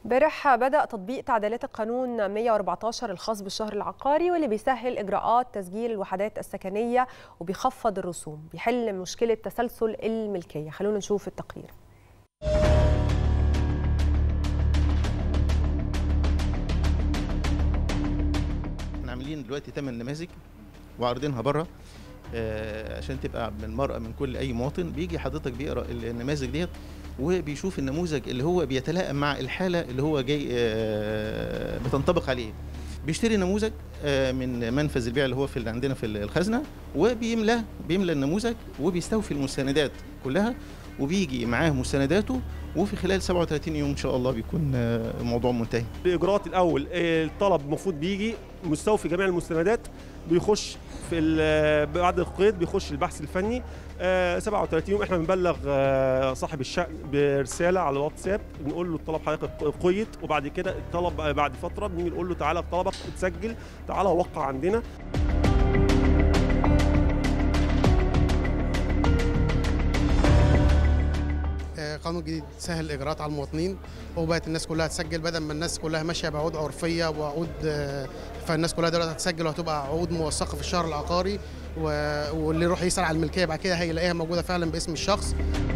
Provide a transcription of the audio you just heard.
امبارح بدأ تطبيق تعديلات القانون 114 الخاص بالشهر العقاري واللي بيسهل إجراءات تسجيل الوحدات السكنية وبيخفض الرسوم بيحل مشكلة تسلسل الملكية خلونا نشوف التقرير احنا عاملين دلوقتي ثمان نماذج وعارضينها بره آه، عشان تبقى من مرأة من كل أي مواطن بيجي حضرتك بيقرأ النماذج ديت وبيشوف النموذج اللي هو بيتلائم مع الحالة اللي هو جاي آه، بتنطبق عليه بيشتري نموذج آه، من منفذ البيع اللي هو في اللي عندنا في الخزنة وبيملاه بيملى النموذج وبيستوفي المستندات كلها وبيجي معاه مستنداته وفي خلال 37 يوم ان شاء الله بيكون آه، الموضوع منتهي الاجراءات الاول الطلب المفروض بيجي مستوفي جميع المستندات بيخش في ال- بعد القيد بيخش البحث الفني آه، 37 يوم احنا بنبلغ آه، صاحب الشأن برساله على الواتساب بنقول له الطلب حضرتك قيد وبعد كده الطلب آه، بعد فتره بنيجي نقول له تعالى طلبك اتسجل تعالى وقع عندنا آه، قانون جديد سهل الاجراءات على المواطنين وبقت الناس كلها تسجل بدل ما الناس كلها ماشيه بعقود عرفيه وعقود آه، فالناس كلها دلوقتي هتسجل وهتبقى عقود موثقه في الشهر العقاري و- واللي يروح يسال على الملكيه بعد كده هيلاقيها موجوده فعلا باسم الشخص